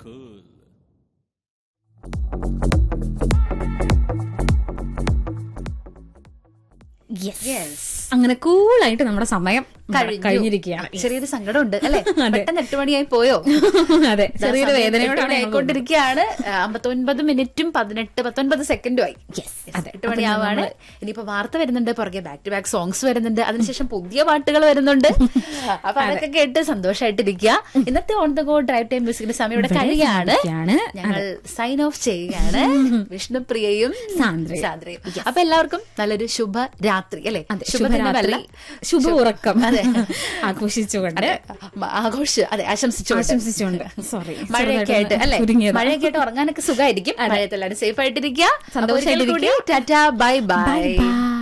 cool. Yes അങ്ങനെ കൂളായിട്ട് നമ്മുടെ സമയം കഴിഞ്ഞു. കഴിഞ്ഞിരിക്കുകയാണ് ചെറിയൊരു സങ്കടമുണ്ട് അല്ലെ അതെ. പെട്ടെന്ന് എട്ട് മണിയായി പോയോ അതെ ചെറിയൊരു വേദനയോടാണ് ഞങ്ങൾ ആയിക്കൊണ്ടിരിക്കുകയാണ് അമ്പത്തൊൻപത് മിനിറ്റും പതിനെട്ട് പത്തൊൻപത് സെക്കൻഡും ആയി Yes, അതെ. എട്ട് മണിയാവാണ് ഇനിയിപ്പോ വാർത്ത വരുന്നുണ്ട് പുറകെ ബാക്ക് ടു ബാക്ക് സോങ്സ് വരുന്നുണ്ട് അതിനുശേഷം പുതിയ പാട്ടുകൾ വരുന്നുണ്ട് അപ്പൊ അതൊക്കെ കേട്ട് സന്തോഷമായിട്ടിരിക്കുക ഇന്നത്തെ on the go drive time മ്യൂസിക്കിന്റെ സമയം ഇവിടെ കഴിയാണ് കഴിയാണ്. ഞങ്ങൾ സൈൻ ഓഫ് ചെയ്യുകയാണ് വിഷ്ണുപ്രിയയും സാന്ദ്രയും. സാന്ദ്രയും അപ്പൊ എല്ലാവർക്കും നല്ലൊരു ശുഭ രാത്രി അല്ലെ അതെ ശുഭരാത്രി ശുഭ ഉറക്കം അതെ ആഘോഷിച്ചുകൊണ്ട് ആഘോഷ അതെ ആശംസിച്ചു ആശംസിച്ചുകൊണ്ട് സോറി മഴയൊക്കെ ആയിട്ട് അല്ലെ മഴയൊക്കെ ആയിട്ട് ഉറങ്ങാനൊക്കെ സുഖമായിരിക്കും മഴയത്തെല്ലാരും സേഫ് ആയിട്ടിരിക്കുക സന്തോഷായിട്ടിരിക്കുക. Tata bye bye by